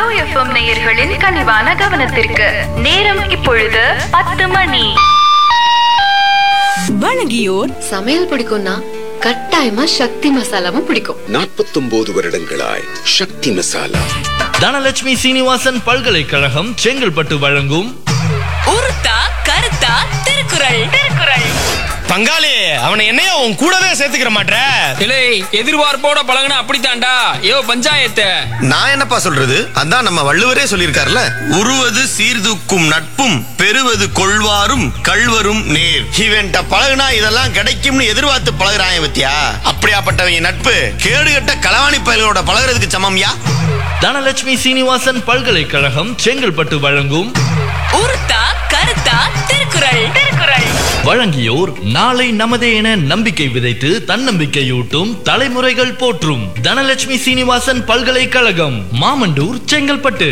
hello FM நேயர்களின் கனிவான கவனத்திற்கு நேரம் இப்பொழுது பத்து மணி வழங்கியோர் சமையல் பிடிக்கும்னா கட்டாயமா சக்தி மசாலாவும் பிடிக்கும் நாற்பத்தொன்பது வருடங்களாய் சக்தி மசாலா தனலட்சுமி சீனிவாசன் பல்கலைக்கழகம் செங்கல்பட்டு வழங்கும் உருத்தா கருத்தா திருக்குறள் திருக்குறள் பங்காளி அவனை என்னைய உன் கூடவே சேர்த்துக்கிற மாட்ற இலே எதிர்பார்ப்போட பழகுனா அப்படித்தான்டா யோ பஞ்சாயத்து நான் என்னப்பா சொல்றது அதான் நம்ம வள்ளுவரே சொல்லியிருக்காருல உருவது சீர்தூக்கும் நட்பும் பெறுவது கொள்வாரும் கள்வரும் நேர் இவன்ட்ட பழகுனா இதெல்லாம் கிடைக்கும்னு எதிர்பார்த்து பழகுறாங்க பத்தியா அப்படியாப்பட்டவங்க நட்பு கேடுகட்ட களவாணி பயல்களோட பழகுறதுக்கு சமம்யா தனலட்சுமி சீனிவாசன் பல்கலைக்கழகம் செங்கல்பட்டு வழங்கும் உருத்தா கருத்தா திருக்குறள் திருக்குறள் வழங்கியோர் நாளை நமதே என நம்பிக்கை விதைத்து தன்னம்பிக்கையூட்டும் தலைமுறைகள் போற்றும் தனலட்சுமி சீனிவாசன் பல்கலைக்கழகம் மாமண்டூர் செங்கல்பட்டு